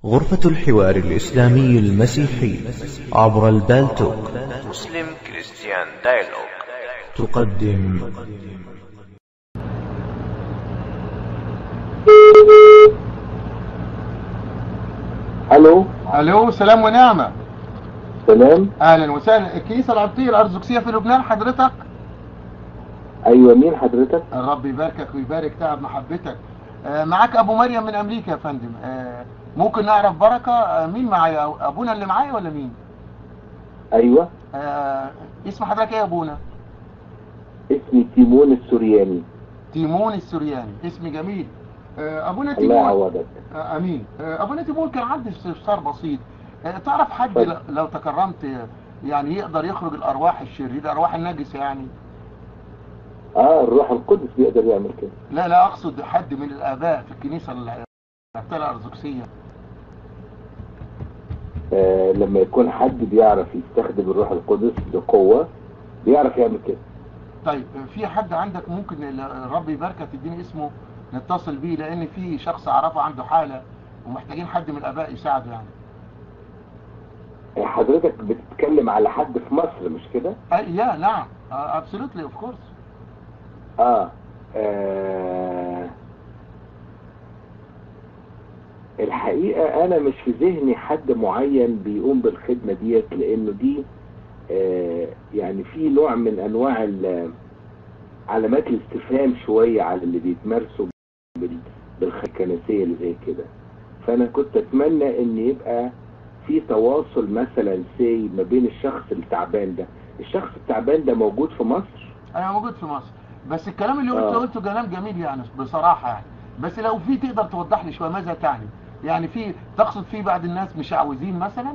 غرفة الحوار الإسلامي المسيحي عبر البالتوك مسلم كريستيان دايلوج تقدم الو الو سلام ونعمه سلام اهلا وسهلا الكنيسه القبطيه الارثوذكسيه في لبنان حضرتك ايوه مين حضرتك الرب يباركك ويبارك تعب محبتك آه، معاك ابو مريم من امريكا يا فندم آه، ممكن نعرف بركه آه، مين معايا ابونا اللي معايا ولا مين ايوه آه، اسم حضرتك ايه يا ابونا اسمي تيمون السورياني تيمون السورياني اسم جميل آه، ابونا الله تيمون يعوضك آه، امين آه، ابونا تيمون كان عندي استفسار بسيط آه، تعرف حد اتفضل. ل- لو تكرمت آه، يعني يقدر يخرج الارواح الشريره الارواح النجسه يعني اه الروح القدس بيقدر يعمل كده لا لا اقصد حد من الاباء في الكنيسه ال- الارثوذكسيه آه لما يكون حد بيعرف يستخدم الروح القدس بقوه بيعرف يعمل كده طيب في حد عندك ممكن ال- الرب يباركك تديني اسمه نتصل بيه لان في شخص اعرفه عنده حاله ومحتاجين حد من الاباء يساعده يعني آه، حضرتك بتتكلم على حد في مصر مش كده أي يا نعم ابسولوتلي اوف كورس آه. اه الحقيقة أنا مش في ذهني حد معين بيقوم بالخدمة ديت لأنه دي آه يعني في نوع من أنواع ال- علامات الاستفهام شوية على اللي بيتمارسوا بال- بالخدمة الكنسية اللي زي كده فأنا كنت أتمنى إن يبقى في تواصل مثلا سي ما بين الشخص التعبان ده الشخص التعبان ده موجود في مصر انا موجود في مصر بس الكلام اللي قلته آه. قلته كلام جميل يعني بصراحه يعني بس لو في تقدر توضح لي شويه ماذا تعني يعني في تقصد في بعض الناس مش عاوزين مثلا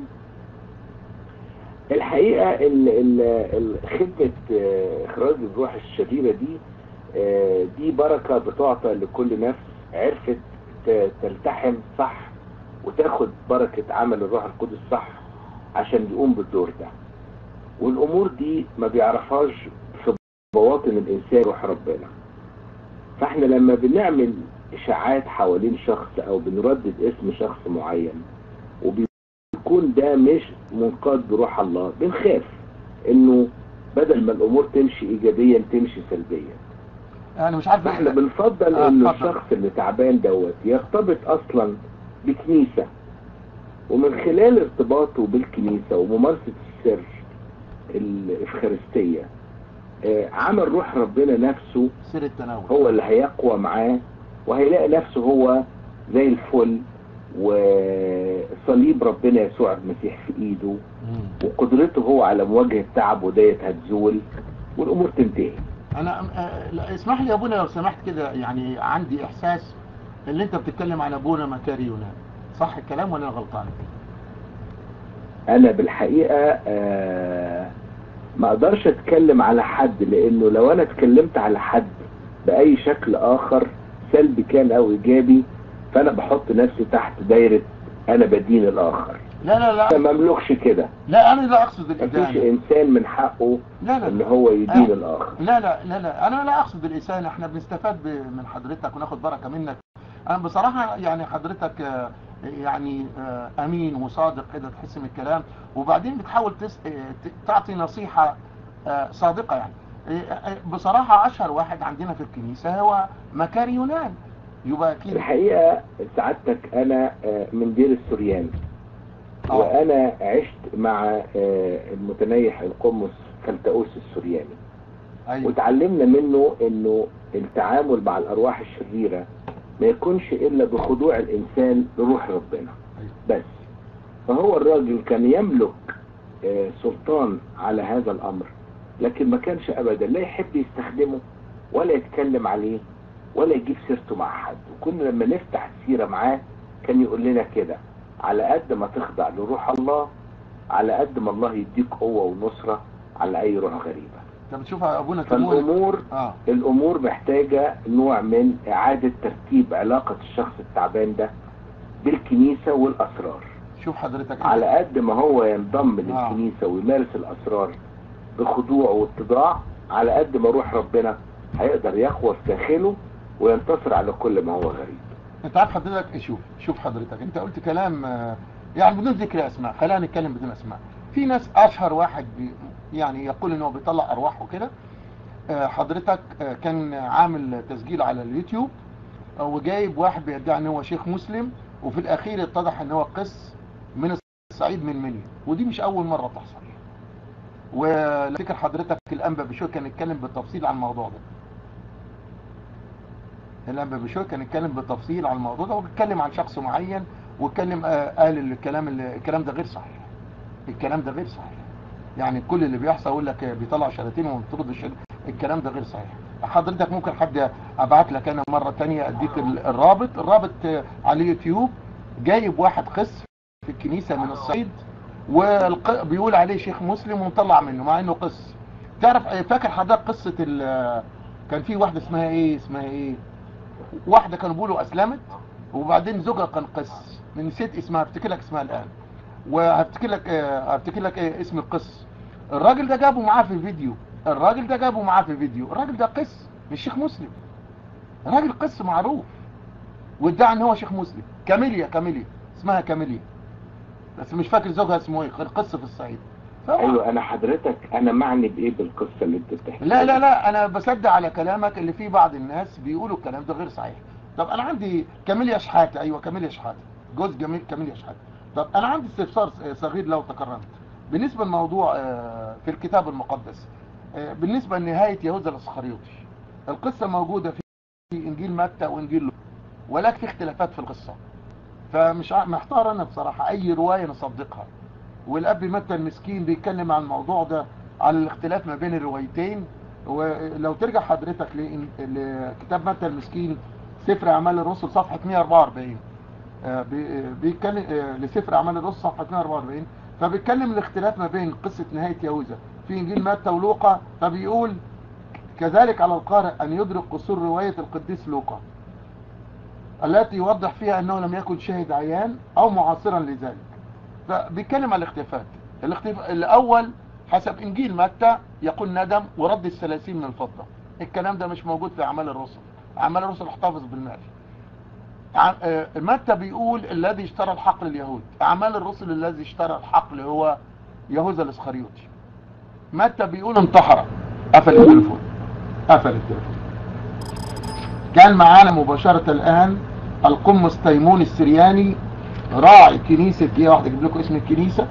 الحقيقة ال- ال- ال- خدمة آه، إخراج الروح الشريرة دي آه، دي بركة بتعطى لكل نفس عرفت ت- تلتحم صح وتاخد بركة عمل الروح القدس صح عشان يقوم بالدور ده والأمور دي ما بيعرفهاش في بواطن الإنسان روح ربنا فاحنا لما بنعمل إشاعات حوالين شخص أو بنردد اسم شخص معين وبي يكون ده مش منقاد بروح الله بنخاف انه بدل ما الامور تمشي ايجابيا تمشي سلبيا انا مش عارف فاحنا بنفضل آه، انه اتفضل. الشخص اللي تعبان دوت يرتبط اصلا بكنيسة ومن خلال ارتباطه بالكنيسة وممارسة السر الافخارستية آه، عمل روح ربنا نفسه سر التناول هو اللي هيقوى معاه وهيلاقي نفسه هو زي الفل وصليب ربنا يسوع المسيح في ايده مم. وقدرته هو على مواجهة تعبه ديت هتزول والامور تنتهي انا آه، لا، اسمح لي يا ابونا لو سمحت كده يعني عندي احساس اللي انت بتتكلم عن ابونا مكاري يونان صح الكلام ولا انا غلطان انا بالحقيقة آه ما اقدرش اتكلم على حد لانه لو انا اتكلمت على حد باي شكل اخر سلبي كان او ايجابي فانا بحط نفسي تحت دايرة انا بدين الاخر لا لا لا انا ما املكش كده لا انا لا اقصد مفيش الادانه انسان من حقه لا لا ان لا. هو يدين آه. الاخر لا لا لا لا انا لا اقصد الانسان احنا بنستفاد ب- من حضرتك وناخد بركه منك انا بصراحه يعني حضرتك آه، يعني آه، امين وصادق كده تحس من الكلام وبعدين بتحاول تس... آه، ت- تعطي نصيحه آه، صادقه يعني آه، آه، بصراحه اشهر واحد عندنا في الكنيسه هو مكاري يونان يبقى اكيد الحقيقة سعادتك أنا آه، من دير السوريان آه. وأنا عشت مع آه، المتنيح القمص فلتأوس السورياني ايوه وتعلمنا منه إنه التعامل مع الأرواح الشريرة ما يكونش إلا بخضوع الإنسان لروح ربنا أيوة. بس فهو الراجل كان يملك آه، سلطان على هذا الأمر لكن ما كانش أبدا لا يحب يستخدمه ولا يتكلم عليه ولا يجيب سيرته مع حد وكنا لما نفتح السيرة معاه كان يقول لنا كده على قد ما تخضع لروح الله على قد ما الله يديك قوة ونصرة على أي روح غريبة انت بتشوف ابونا تيمون فالأمور اه الأمور محتاجة نوع من إعادة ترتيب علاقة الشخص التعبان ده بالكنيسة والأسرار شوف حضرتك انت على قد ما هو ينضم للكنيسة ويمارس الأسرار بخضوع واتضاع على قد ما روح ربنا هيقدر يقوى في داخله وينتصر على كل ما هو غريب انت عارف حضرتك شوف شوف حضرتك انت قلت كلام آه، يعني بدون ذكر اسماء خلينا نتكلم بدون اسماء في ناس اشهر واحد بي يعني يقول ان هو بيطلع ارواح وكده آه، حضرتك آه، كان عامل تسجيل على اليوتيوب آه، وجايب واحد بيدعي ان هو شيخ مسلم وفي الاخير اتضح ان هو قس من الصعيد من منيا ودي مش اول مره تحصل وفكر حضرتك الانبا بشوي كان يتكلم بالتفصيل عن الموضوع ده الانبا بشوي كان يتكلم بالتفصيل عن الموضوع ده وبيتكلم عن شخص معين واتكلم آه، قال الكلام اللي الكلام ده غير صحيح الكلام ده غير صحيح يعني كل اللي بيحصل يقول لك بيطلع شهادتين ومطرد الشهادة الكلام ده غير صحيح حضرتك ممكن حد ابعت لك انا مره تانية اديك ال- الرابط الرابط آه، على اليوتيوب جايب واحد قس في الكنيسه من الصعيد وبيقول عليه شيخ مسلم ومطلع منه مع انه قس تعرف آه، فاكر حضرتك قصه ال- كان في واحده اسمها ايه اسمها ايه واحده كانوا بيقولوا اسلمت وبعدين زوجها كان قس نسيت اسمها افتكر لك اسمها الان وهفتكر لك آه، هفتكر لك آه، اسم القس الراجل ده جابه معاه في الفيديو الراجل ده جابه معاه في الفيديو الراجل ده قس مش شيخ مسلم راجل قس معروف وادعى ان هو شيخ مسلم كاميليا كاميليا اسمها كاميليا بس مش فاكر زوجها اسمه ايه غير قس في الصعيد فهو- ايوه انا حضرتك انا معني بايه بالقصه اللي انت بتحكيها لا لا لا انا بصدق على كلامك اللي فيه بعض الناس بيقولوا الكلام ده غير صحيح طب انا عندي كاميليا شحاته ايوه كاميليا شحاته جوز جميل كاميليا شحاته طب انا عندي استفسار صغير لو تكرمت بالنسبه للموضوع آه، في الكتاب المقدس آه، بالنسبه لنهايه يهوذا الاسخريوطي القصه موجوده في في انجيل متى وانجيل لوقا ولكن في اختلافات في القصه فمش ع- محتار انا بصراحه اي روايه نصدقها والاب متى المسكين بيتكلم عن الموضوع ده على الاختلاف ما بين الروايتين ولو ترجع حضرتك لإن- لكتاب متى المسكين سفر اعمال الرسل صفحه 144 آه، بي- بيتكلم آه، لسفر اعمال الرسل صفحه 144 فبيتكلم الاختلاف ما بين قصه نهايه يهوذا في انجيل متى ولوقا فبيقول كذلك على القارئ ان يدرك قصور روايه القديس لوقا التي يوضح فيها انه لم يكن شاهد عيان او معاصرا لذلك فبيتكلم على الاختلافات الاختلاف الاول حسب انجيل متى يقول ندم ورد الثلاثين من الفضه الكلام ده مش موجود في اعمال الرسل اعمال الرسل احتفظ بالمال ع- آه، متى بيقول الذي اشترى الحقل اليهود اعمال الرسل الذي اشترى الحقل هو يهوذا الاسخريوطي متى بيقول انتحر قفل التليفون قفل التليفون كان معانا مباشرة الآن القمص تيمون السرياني راعي كنيسة ايه واحد اجيب لكم اسم الكنيسة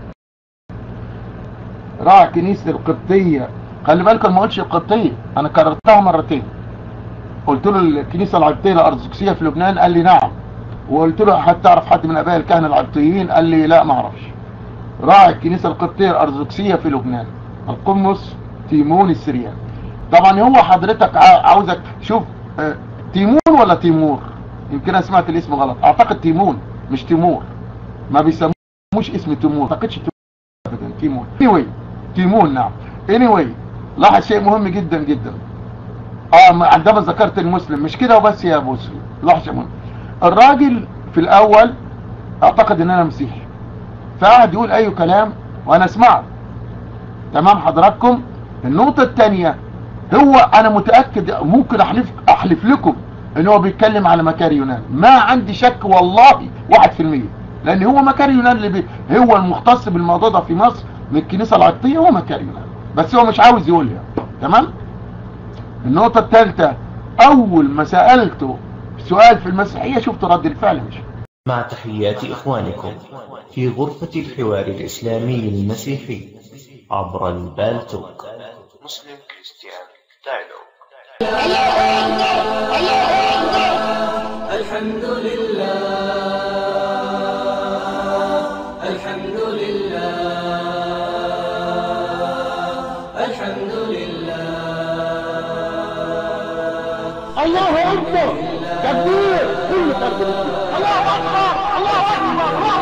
راعي كنيسة القبطية خلي بالك أنا ما قلتش القبطية انا كررتها مرتين قلت له الكنيسة العبطية الارثوذكسية في لبنان قال لي نعم وقلت له حد تعرف حد من اباء الكهنة العبطيين قال لي لا ما اعرفش راعي الكنيسة القبطية الارثوذكسية في لبنان القمص تيمون السرياني طبعا هو حضرتك عا- عاوزك شوف آه، تيمون ولا تيمور يمكن انا سمعت الاسم غلط اعتقد تيمون مش تيمور ما بيسموش اسم تيمور ما اعتقدش تيمور ابدا تيمون anyway تيمون نعم anyway لاحظ شيء مهم جدا جدا اه ما- عندما ذكرت المسلم مش كده وبس يا ابو مسلم لاحظ شيء مهم الراجل في الاول اعتقد ان انا مسيحي فقعد يقول اي كلام وانا اسمعه تمام حضراتكم النقطة الثانية هو انا متأكد ممكن احلف احلف لكم ان هو بيتكلم على مكار يونان ما عندي شك والله واحد في المية لان هو مكار يونان اللي بي هو المختص بالموضوع ده في مصر من الكنيسة العقدية هو مكار يونان بس هو مش عاوز يقولها تمام النقطة الثالثة اول ما سألته سؤال في المسيحية شفت رد الفعل مش مع تحيات إخوانكم في غرفة الحوار الإسلامي المسيحي عبر البالتوك Muslim Christian Dialogue الحمد لله الحمد لله الحمد لله الله اكبر تكبير كل فرد الله اكبر الله اكبر الله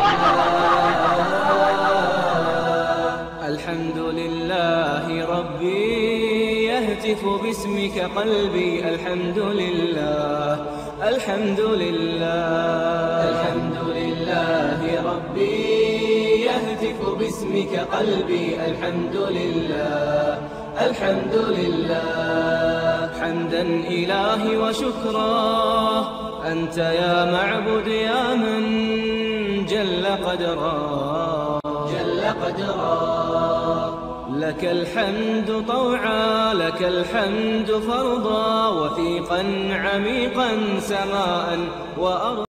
الحمد لله ربي يهتف باسمك قلبي الحمد لله الحمد لله الحمد لله ربي يهتف باسمك قلبي الحمد لله الحمد لله حمدا إلهي وشكرا أنت يا معبد يا من جل قدرا جل قدرا لك الحمد طوعا لك الحمد فرضا وثيقا عميقا سماء وأرضا